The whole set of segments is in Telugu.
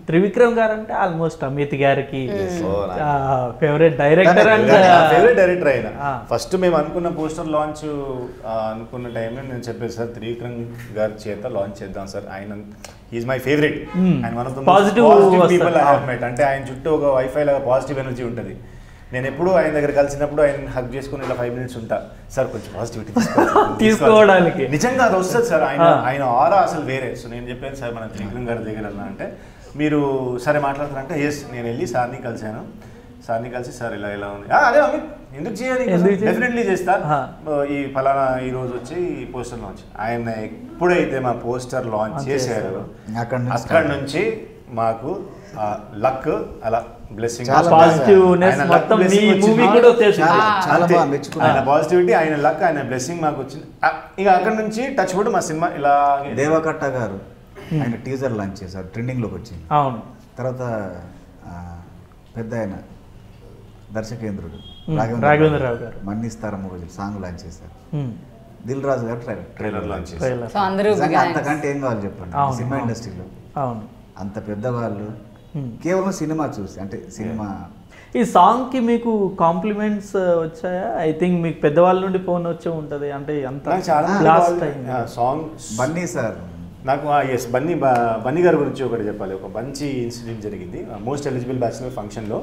త్రివిక్రమ్ గారు అంటే ఆల్మోస్ట్ అమిత్ గారికి ఓ, నా- favourite director and favourite director అయిన ఆ. ఫస్ట్ మేము అనుకున్న పోస్టర్ లాంచ్ అనుకున్న టైంలో నేను చెప్పేది సార్ త్రివిక్రమ్ గారి చేత లాంచ్ చేద్దాం సార్ ఆయన ఈజ్ మై ఫేవరెట్ Hmm. ఆయన one of the Positive positive వస్తారు. పీపుల్ ఐ హావ్ మెట్ అంటే ఆయన చుట్టూ ఒక వైఫై లాగా పాజిటివ్ ఎనర్జీ ఉంటుంది నేను ఎప్పుడు ఆయన దగ్గర కలిసినప్పుడు ఆయన హక్ చేసుకుని ఇలా ఫైవ్ మినిట్స్ ఉంటా సార్ కొంచెం పాజిటివిటీ తీసుకోవడానికి. నిజంగా అది వస్తుంది సార్ ఆయన ఆ. ఆయన ఆరా అసలు వేరే సో నేను చెప్పాను సార్ మన త్రివిక్రమ్ గారి దగ్గర వెళ్ళినా అంటే మీరు సరే మాట్లాడుతారంటే ఎస్ నేను వెళ్ళి సార్ని కలిశాను సార్ని కలిసి సార్ ఇలా ఇలా ఉంది "ఆ, అదే అమిత్ ఎందుకు చేయాలి ఎందుకు చేయాలి? డెఫినెట్లీ చేస్తా ఆ. ఈ ఫలానా ఈ రోజు వచ్చి ఈ పోస్టర్ లాంచ్ ఆయన ఎప్పుడైతే మా పోస్టర్ లాంచ్ లాంచ్ చేశారో అక్కడి నుంచి అక్కడ నుంచి మాకు లక్ అలా బ్లెస్సింగ్ చాలా Positiveness మొత్తం మీ movie కూడా వచ్చేసింది. చాలా చాలా అదే. బాగా మెచ్చుకున్నాను ఆయన పాజిటివిటీ ఆయన లక్ ఆయన బ్లెస్సింగ్ మాకు వచ్చింది ఆ, ఇక అక్కడ నుంచి టచ్ కూడా మా సినిమా ఇలా దేవకట్ట గారు ఆయన టీజర్ లాంచ్ చేశారు ట్రెండింగ్లోకి వచ్చింది అవును తర్వాత ఆ, పెద్ద ఆయన దర్శకేంద్రుడు రాఘవేంద్రరావు గారు. మన్నిస్తార మూవీ సాంగ్ లాంచ్ చేశారు Hmm. దిల్ రాజు గారు ట్రైలర్ ట్రైలర్ లాంచ్ చేసి Trailer. సో అందరూ నిజంగా thanks. అంతకంటే ఏం కావాలి చెప్పండి అవును, సినిమా అవును. ఇండస్ట్రీలో అవును అంత పెద్దవాళ్ళు Hmm. కేవలం సినిమా చూసి అంటే సినిమా ఈ సాంగ్ కి మీకు కాంప్లిమెంట్స్ వచ్చాయా ఐ థింక్ మీకు పెద్దవాళ్ళ నుండి ఫోన్ వచ్చే ఉంటది అంటే అంత నాకు చాలా last time song Bunny sir నాకు ఎస్ బన్నీ బ- బన్నీ గారి గురించి ఒకటి చెప్పాలి ఒక మంచి ఇన్సిడెంట్ జరిగింది మోస్ట్ ఎలిజిబుల్ బ్యాచులర్ ఫంక్షన్లో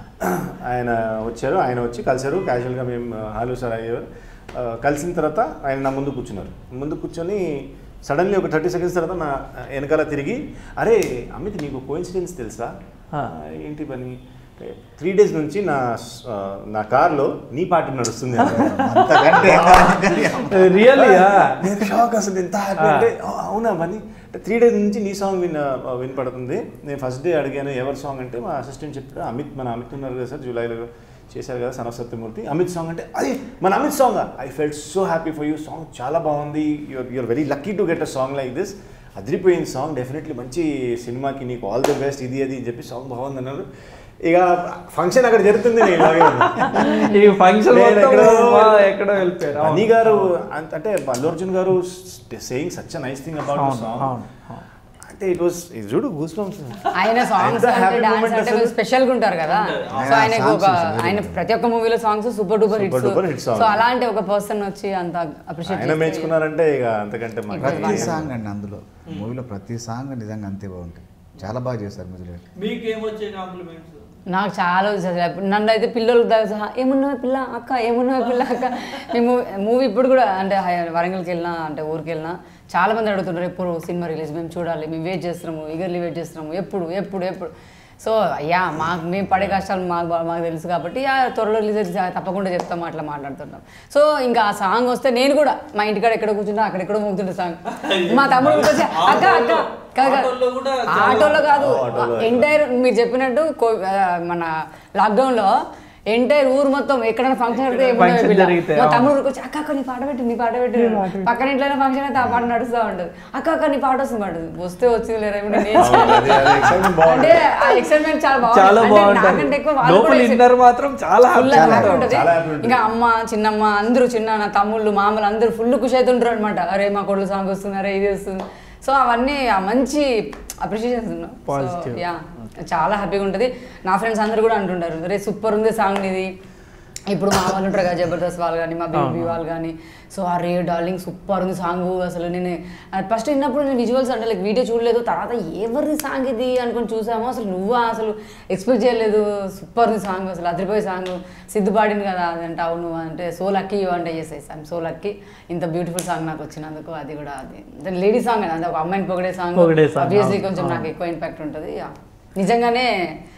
ఆయన వచ్చారు ఆయన వచ్చి కలిసారు క్యాజువల్గా మేము హలో సార్ అయ్యారు ఆ, కలిసిన తర్వాత ఆయన నా ముందు కూర్చున్నారు ముందు కూర్చొని సడన్లీ ఒక థర్టీ సెకండ్స్ తర్వాత నా వెనకాల తిరిగి అరే అమిత్ నీకు కోయిన్సిడెన్స్ తెలుసా ఆ. "ఆ, ఏంటి పని త్రీ డేస్ నుంచి నా స్- ఆ, నా కార్లో నీ పాట నడుస్తుంది అన్నారు. అంతకంటే ఏం కావాలి కానీ రియల్లీ నేను షాక్ అసలు ఎంత హ్యాపీ అంటే "అ- అవునా బన్నీ అంటే త్రీ డేస్ నుంచి నీ సాంగ్ విన్ వినపడుతుంది నేను ఫస్ట్ డే అడిగాను ఎవరి సాంగ్ అంటే మా అసిస్టెంట్ చెప్పాడు అమిత్ మన అమిత్ ఉన్నారు కదా సార్ జూలైలో చేశారు కదా సనఫ్ సత్యమూర్తి అమిత్ సాంగ్ అంటే అది మన Amit song I felt so happy for you song చాలా బాగుంది you're you're very lucky to get a song like this అదిరిపోయింది సాంగ్ డెఫినెట్లీ మంచి సినిమాకి నీకు ఆల్ ది బెస్ట్ ఇది అది అని చెప్పి సాంగ్ బాగుంది అన్నారు ఇక ఫంక్షన్ అక్కడ జరుగుతుంది నేను ఇలాగే ఉన్నా. ఈ ఫంక్షన్ నేను మొత్తం ఎక్కడో- మా ఎక్కడో వెళ్ళిపోయారు బన్నీ అవును. గారు అంత- అంటే అల్లు అర్జున్ గారు saying such nice thing about అవును సాంగ్ అవును అవును. అంటే ఇట్ వాస్ ఇది చూడు గూస్ బంప్స్ ఆయన సాంగ్స్ ఎంత happy అంటే డాన్స్ moment అంటే అసలు. కొంచెం స్పెషల్ గా ఉంటారు కదా సో ఆ, ఆయనకు ఒక songs very ఆయన good. ప్రతి ఒక్క మూవీలో songs super duper Super duper hit hits songs. So అలాంటి ఒక పర్సన్ వచ్చి అంత అప్రిషియేట్ ఆయన మెచ్చుకున్నారంటే ఇక అంతకంటే మాకు ప్రతి ఏం- సాంగ్ అండి అందులో మూవీలో ప్రతి సాంగ్ నిజంగా అంతే బాగుంటాయి చాలా బాగా చేశారు మ్యూజిక్ మీకేమొచ్చే కాంప్లిమెంట్స్ నాకు చాలా వచ్చేసారు అప్పుడు నన్ను అయితే పిల్లలు దాకా సహా ఏమున్నావు పిల్ల అక్క ఏమున్నావు పిల్ల అక్క మేము మూవీ ఇప్పుడు కూడా అంటే హై- వరంగల్కి వెళ్ళినా అంటే ఊరికి వెళ్ళినా చాలా మంది అడుగుతుంటారు ఎప్పుడు సినిమా రిలీజ్ మేము చూడాలి మేము వెయిట్ చేస్తున్నాము ఈగర్లీ వెయిట్ చేస్తున్నాము ఎప్పుడు ఎప్పుడు ఎప్పుడు సో అయ్యా మాకు మేము పడే కష్టాలు మాకు బా- మాకు తెలుసు కాబట్టి ఆ త్వరలో రిలీజ్ అయితే తప్పకుండా చెప్తాము అట్లా మాట్లాడుతుంటాం సో ఇంకా ఆ సాంగ్ వస్తే నేను కూడా మా ఇంటికాడ ఎక్కడ కూర్చుంటా అక్కడెక్కడ మోగుతుండే సాంగ్ మా తమ్ముడు కూడా వచ్చి, అక్క అక్క కాదు, కాదు. ఆటోల్లో కూడా చాలా- ఆటోలో కాదు ఓ, ఆటోలో. ఎంటైర్ మీరు చెప్పినట్టు కో- ఆ, మన లాక్డౌన్ లో ఎంటైర్ ఊరు మొత్తం ఎక్కడైనా ఫంక్షన్ అయితే ఏమున్నాయో Function పిల్ల. జరిగితే, మా అవును. తమ్ముడు ఊరికి వచ్చి అక్క అక్క నీ పాట పెట్టు నీ పాట పెట్టు పక్కన ఇంట్లో ఫంక్షన్ అయితే ఆ పాట నడుస్తూ ఉంటుంది అక్క అక్క నీ పాట వస్తుంది పాట వస్తే వచ్చింది లేరా ఇప్పుడు నేను అవును, అది- అది excitement బాగుంటుంది. అంటే ఆ ఎక్సైట్మెంట్ చాలా బాగుంది చాలా అంటే బాగుంటది నాకంటే ఎక్కువ వాళ్ళు లోపల కూడా ఇన్నర్ మాత్రం చాలా ఫుల్ happy హ్యాపీ ఉంటారు. ఉంటుంది చాలా happy ఉంటుంది. ఇంకా అమ్మ చిన్నమ్మ అందరూ చిన్న నా తమ్ముళ్ళు మామలు అందరూ ఫుల్ ఖుషి అవుతుంటారు అనమాట అరే మా కొడుకు సాంగ్ వస్తుంది అరే ఇది వస్తుంది సో అవన్నీ ఆ మంచి అప్రిషియేషన్స్ Positive. యా చాలా హ్యాపీగా ఉంటుంది నా ఫ్రెండ్స్ అందరూ కూడా అంటుంటారు రే సూపర్ ఉంది సాంగ్ ఇది ఇప్పుడు మా వాళ్ళు ఉంటారు కదా జబర్దస్త్ వాళ్ళు కానీ మా బేబీ వాళ్ళు కానీ సో ఆ రే డార్లింగ్ సూపర్ ఉంది సాంగ్ అసలు నేను ఫస్ట్ విన్నప్పుడు నేను విజువల్స్ అంటే లైక్ వీడియో చూడలేదు తర్వాత ఎవరిది సాంగ్ ఇది అనుకొని చూసాము అసలు నువ్వా అసలు ఎక్స్పెక్ట్ చేయలేదు సూపర్ ఉంది సాంగ్ అసలు అదిరిపోయే సాంగ్ సిద్ధు పాడింది కదా అది అంటే అవును అంటే సో లక్కీ యూ అంటే చేసేసి ఐమ్ సో లక్కీ ఇంత బ్యూటిఫుల్ సాంగ్ నాకు వచ్చినందుకు అది కూడా అది లేడీ సాంగ్ అది ఒక అమ్మాయిని పొగిడే సాంగ్ పొగిడే song, ఆబ్వియస్లీ అవును, కొంచెం అవును. నాకు ఎక్కువ ఇంపాక్ట్ ఉంటుంది యా నిజంగానే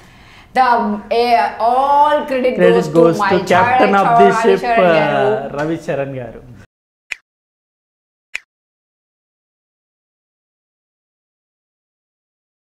the all credit credit goes to captain of the ship Ravi Charan గారు